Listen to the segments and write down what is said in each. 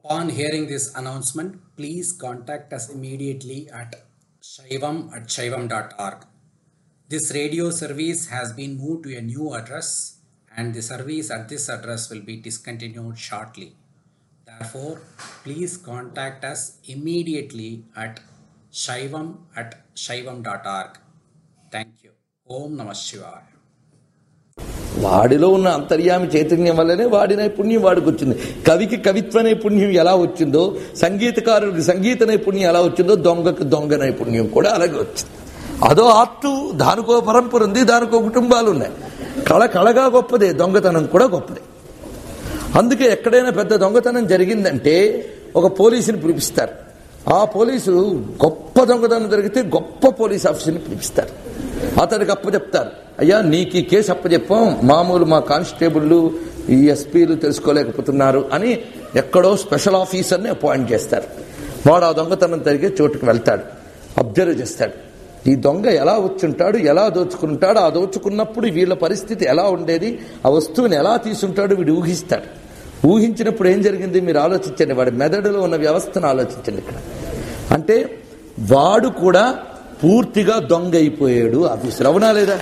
Upon hearing this announcement, please contact us immediately at shaivam at shaivam.org. This radio service has been moved to a new address and the service at this address will be discontinued shortly. Therefore, please contact us immediately at shaivam at shaivam.org. Thank you. Om Namah Shivaya. వాడిలో ఉన్న అంతర్యామి చైతన్యం వల్లనే వాడి నైపుణ్యం వాడికి వచ్చింది కవికి కవిత్వ నైపుణ్యం ఎలా వచ్చిందో సంగీతకారుడికి సంగీత నైపుణ్యం ఎలా వచ్చిందో దొంగకి దొంగ నైపుణ్యం కూడా అలాగే వచ్చింది అదో ఆర్టు దానికో పరంపర ఉంది దానికో కుటుంబాలు ఉన్నాయి కళ కళగా గొప్పదే దొంగతనం కూడా గొప్పదే అందుకే ఎక్కడైనా పెద్ద దొంగతనం జరిగిందంటే ఒక పోలీసుని పిలిపిస్తారు ఆ పోలీసు గొప్ప దొంగతనం జరిగితే గొప్ప పోలీస్ ఆఫీసర్ని పిలిపిస్తారు అతనికి అప్పచెప్తారు అయ్యా నీకు ఈ కేసు అప్పచెప్పాం మామూలు మా కానిస్టేబుళ్ళు ఈ ఎస్పీలు తెలుసుకోలేకపోతున్నారు అని ఎక్కడో స్పెషల్ ఆఫీసర్ని అపాయింట్ చేస్తారు వాడు ఆ దొంగతనం జరిగే చోటుకు వెళ్తాడు అబ్జర్వ్ చేస్తాడు ఈ దొంగ ఎలా వచ్చుంటాడు ఎలా దోచుకుంటాడు ఆ దోచుకున్నప్పుడు వీళ్ళ పరిస్థితి ఎలా ఉండేది ఆ వస్తువుని ఎలా తీసుంటాడు వీడు ఊహిస్తాడు ఊహించినప్పుడు ఏం జరిగింది మీరు ఆలోచించండి వాడి మెదడులో ఉన్న వ్యవస్థను ఆలోచించండి ఇక్కడ అంటే వాడు కూడా పూర్తిగా దొంగ అయిపోయాడు ఆఫీసర్ అవునా లేదా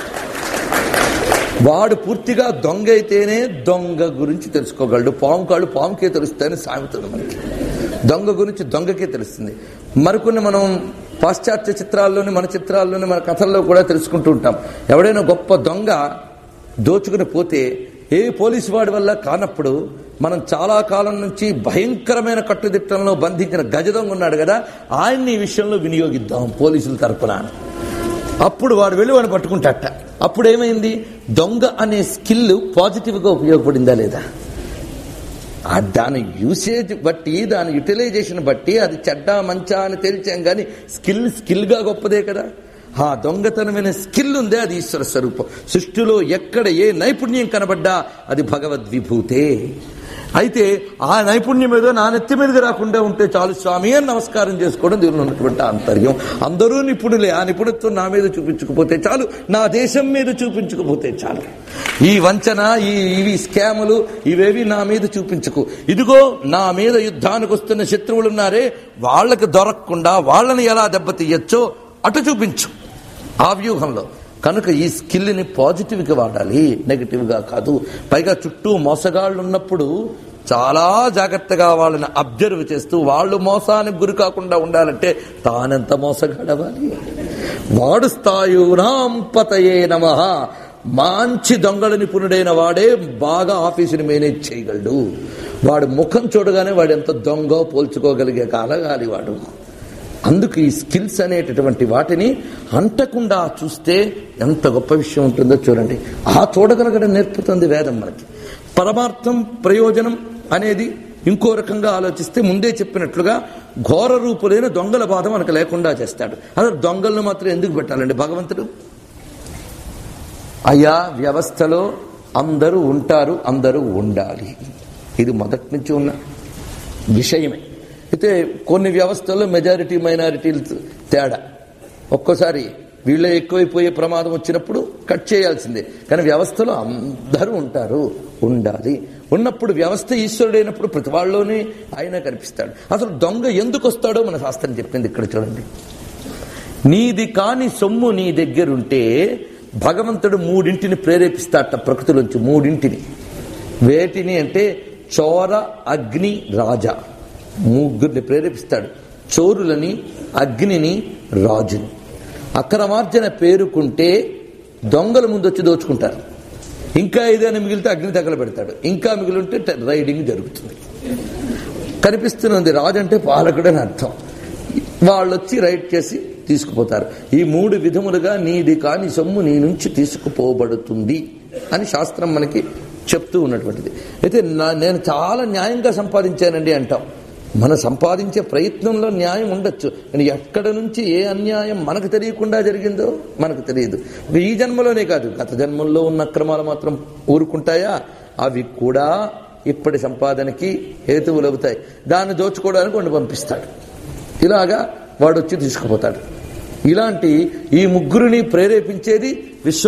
వాడు పూర్తిగా దొంగ అయితేనే దొంగ గురించి తెలుసుకోగలడు పాము కాళ్ళు పాముకే తెలుస్తాయని సామెత ఉంది మనకి దొంగ గురించి దొంగకే తెలుస్తుంది మరికొన్ని మనం పాశ్చాత్య చిత్రాల్లోని మన చిత్రాల్లోని మన కథల్లో కూడా తెలుసుకుంటూ ఉంటాం ఎవడైనా గొప్ప దొంగ దోచుకుని పోతే ఏ పోలీసు వాడి వల్ల కానప్పుడు మనం చాలా కాలం నుంచి భయంకరమైన కట్టుదిట్టంలో బంధించిన గజ దొంగ ఉన్నాడు కదా ఆయన్ని ఈ విషయంలో వినియోగిద్దాం పోలీసుల తరపున అప్పుడు వాడు వెళ్ళి వాడిని పట్టుకుంటాట అప్పుడు ఏమైంది దొంగ అనే స్కిల్ పాజిటివ్గా ఉపయోగపడిందా లేదా ఆ దాని యూసేజ్ బట్టి దాని యూటిలైజేషన్ బట్టి అది చెడ్డ మంచా అని తేల్చాం కానీ స్కిల్ స్కిల్గా గొప్పదే కదా ఆ దొంగతనమైన స్కిల్ ఉందే అది ఈశ్వర స్వరూపం సృష్టిలో ఎక్కడ ఏ నైపుణ్యం కనబడ్డా అది భగవద్విభూతే అయితే ఆ నైపుణ్యం ఏదో నా నెత్తి మీదకి రాకుండా ఉంటే చాలు స్వామి అని నమస్కారం చేసుకోవడం దీనిలో ఉన్నటువంటి ఆంతర్యం అందరూ నిపుణులే ఆ నిపుణత్వం నా మీద చూపించకపోతే చాలు నా దేశం మీద చూపించకపోతే చాలు ఈ వంచన ఈ ఇవి స్కాములు ఇవేవి నా మీద చూపించకు ఇదిగో నా మీద యుద్ధానికి వస్తున్న శత్రువులు ఉన్నారే వాళ్ళకి దొరకకుండా వాళ్ళని ఎలా దెబ్బతీయచ్చో అటు చూపించు ఆ వ్యూహంలో కనుక ఈ స్కిల్ని పాజిటివ్గా వాడాలి నెగిటివ్గా కాదు పైగా చుట్టూ మోసగాళ్ళు ఉన్నప్పుడు చాలా జాగ్రత్తగా వాళ్ళని అబ్జర్వ్ చేస్తూ వాళ్ళు మోసానికి గురి కాకుండా ఉండాలంటే తానెంత మోసగాడవాలి వాడు స్థాయునాం పతయే నమ మంచి దొంగల నిపుణుడైన వాడే బాగా ఆఫీసుని మేనేజ్ చేయగలడు వాడు ముఖం చూడగానే వాడు ఎంత దొంగ పోల్చుకోగలిగే కాలగాలి వాడు అందుకు ఈ స్కిల్స్ అనేటటువంటి వాటిని అంటకుండా చూస్తే ఎంత గొప్ప విషయం ఉంటుందో చూడండి ఆ చూడగలగడం నేర్పుతుంది వేదం మనకి పరమార్థం ప్రయోజనం అనేది ఇంకో రకంగా ఆలోచిస్తే ముందే చెప్పినట్లుగా ఘోర రూపులైన దొంగల బాధ మనకు లేకుండా చేస్తాడు అసలు దొంగలను మాత్రం ఎందుకు పెట్టాలండి భగవంతుడు అయా వ్యవస్థలో అందరూ ఉంటారు అందరూ ఉండాలి ఇది మొదటి నుంచి ఉన్న విషయమే అయితే కొన్ని వ్యవస్థల్లో మెజారిటీ మైనారిటీలు తేడా ఒక్కోసారి వీళ్ళే ఎక్కువైపోయే ప్రమాదం వచ్చినప్పుడు కట్ చేయాల్సిందే కానీ వ్యవస్థలో అందరూ ఉంటారు ఉండాలి ఉన్నప్పుడు వ్యవస్థ ఈశ్వరుడైనప్పుడు ప్రతి వాళ్ళలోనే ఆయన కనిపిస్తాడు అసలు దొంగ ఎందుకు వస్తాడో మన శాస్త్రం చెప్పింది ఇక్కడ చూడండి నీది కాని సొమ్ము నీ దగ్గరుంటే భగవంతుడు మూడింటిని ప్రేరేపిస్తాట ప్రకృతిలోంచి మూడింటిని వేటిని అంటే చోర అగ్ని రాజా ముగ్గురిని ప్రేరేపిస్తాడు చోరులని అగ్నిని రాజుని అక్రమార్జన పేరుకుంటే దొంగల ముందు వచ్చి దోచుకుంటారు ఇంకా ఏదైనా మిగిలితే అగ్ని తగలబెడతాడు ఇంకా మిగిలింటే రైడింగ్ జరుగుతుంది కనిపిస్తున్నది రాజు అంటే పాలకుడు అని అర్థం వాళ్ళు వచ్చి రైడ్ చేసి తీసుకుపోతారు ఈ మూడు విధములుగా నీది కాని సొమ్ము నీ నుంచి తీసుకుపోబడుతుంది అని శాస్త్రం మనకి చెప్తూ ఉన్నటువంటిది అయితే నేను చాలా న్యాయంగా సంపాదించానండి అంటాం మన సంపాదించే ప్రయత్నంలో న్యాయం ఉండొచ్చు కానీ ఎక్కడ నుంచి ఏ అన్యాయం మనకు తెలియకుండా జరిగిందో మనకు తెలియదు ఈ జన్మలోనే కాదు గత జన్మల్లో ఉన్న అక్రమాలు మాత్రం ఊరుకుంటాయా అవి కూడా ఇప్పటి సంపాదనకి హేతువులు అవుతాయి దాన్ని దోచుకోవడానికి వాడిని పంపిస్తాడు ఇలాగా వాడు వచ్చి తీసుకుపోతాడు ఇలాంటి ఈ ముగ్గురిని ప్రేరేపించేది విశ్వ